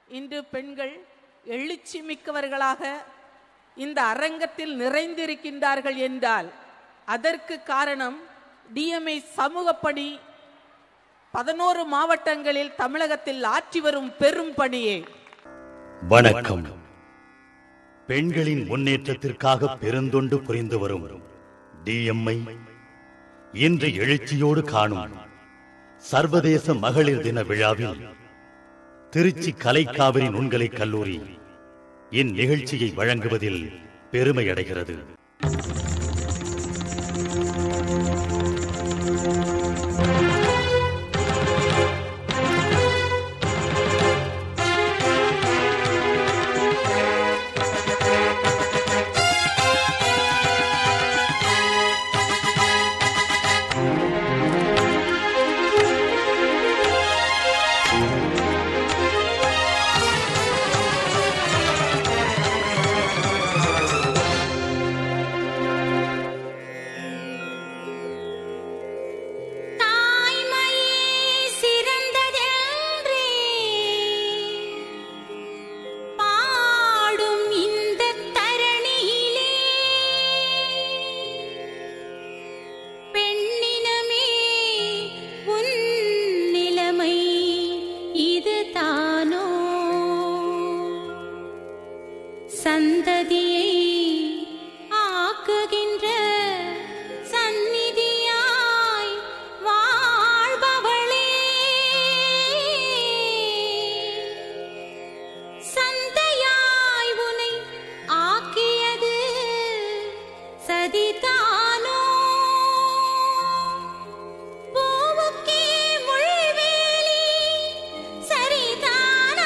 இன்று பெண்கள் எழுச்சி மிக்கவர்களாக இந்த அரங்கத்தில் நிறைந்திருக்கின்றார்கள் என்றால் அதற்கு காரணம் டிஎம்ஐ சமூக பணி பதினோரு மாவட்டங்களில் தமிழகத்தில் ஆற்றி வரும் பெரும் பணியே வணக்கம் பெண்களின் முன்னேற்றத்திற்காக பெருந்தொண்டு புரிந்து வரும் டிஎம்ஐ இன்று எழுச்சியோடு காணும் சர்வதேச மகளிர் தின விழாவில் திருச்சி கலைக்காவிரி நுண்கலை கல்லூரி இந்நிகழ்ச்சியை வழங்குவதில் பெருமை அடைகிறது தாய்மையே சிறந்ததென்றே பாடும் இந்த தரணியிலே பெண்ணினமே உன் நிலைமை இதுதானோ சந்ததியை ஆக்குகின்ற சந்நிதியாய் வாழ்பவளே சந்தையாய் உனை ஆக்கியது சதிதானோ பூவுக்கே முள்வேலி சரிதானா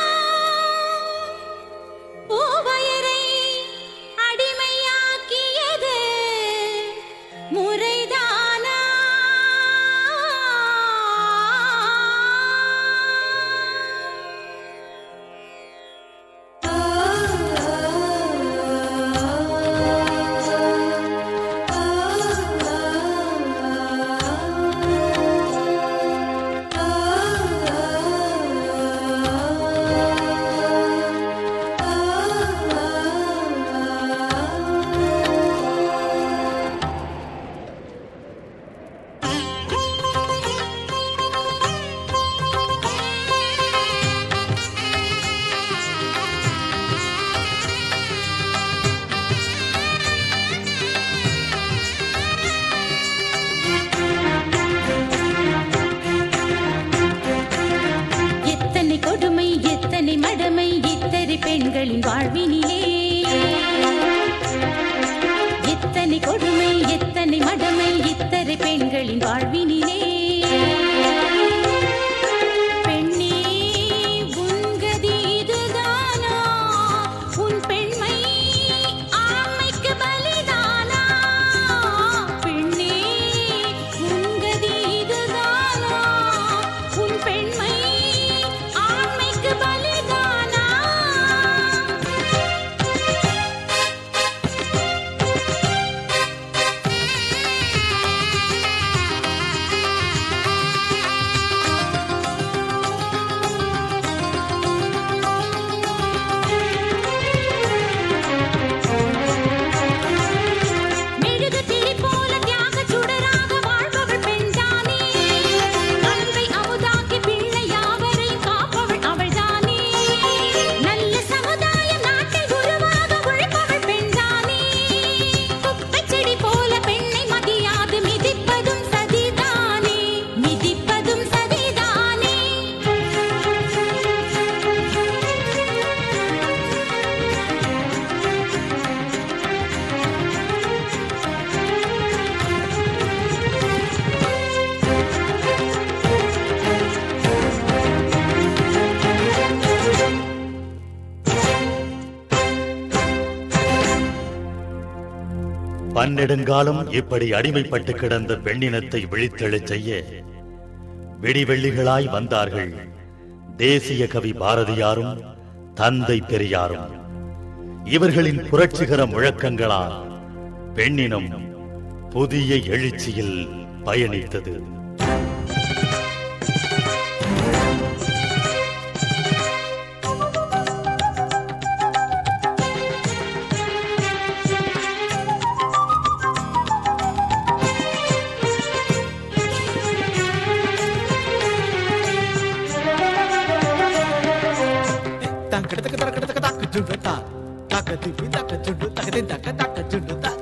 பூவயரை அடிமையாக்கியது முறைதானா எத்தனை கொடுமை எத்தனை மடமை இத்தனை பெண்களின் வாழ்வினிலே எத்தனை கொடுமை எத்தனை மடமை இத்தனை பெண்களின் வாழ்வினிலே பெண்ணே உன் கதி இதுதானா உன் பெண்மை ஆண்மைக்கு பலிதானா பெண்ணே உன் கதி இதுதானா உன் பெண்மை ஆண்மைக்கு பலிதானா மெழுகுதிரி போல தியாகச் சுடராக வாழ்பவள் பெண்தானே. அன்பை அமுதாக்கி பிள்ளை யாவரையும் காப்பவள் அவள்தானே. நல்ல சமுதாயம் நாட்டில் உருவாக உழைப்பவள் பெண்தானே. குப்பைச் செடி போல பெண்ணை மதியாது மிதிப்பதும் சதிதானே. மிதிப்பதும் சதிதானே. பன்னெடுங்காலம் இப்படி அடிமைப்பட்டு கிடந்த பெண்ணினத்தை விழித்தெழச் செய்ய விடிவெள்ளிகளாய் வந்தார்கள் தேசிய கவி பாரதியாரும் தந்தை பெரியாரும் இவர்களின் புரட்சிகர முழக்கங்களால் பெண்ணினம் புதிய எழுச்சியில் பயணித்தது தங்க தக்க தக்க தக்க தக்க ஜுண்டு தா தக்க திப்பி தக்க ஜுண்டு தக்க தக்க தக்க ஜுண்டு தா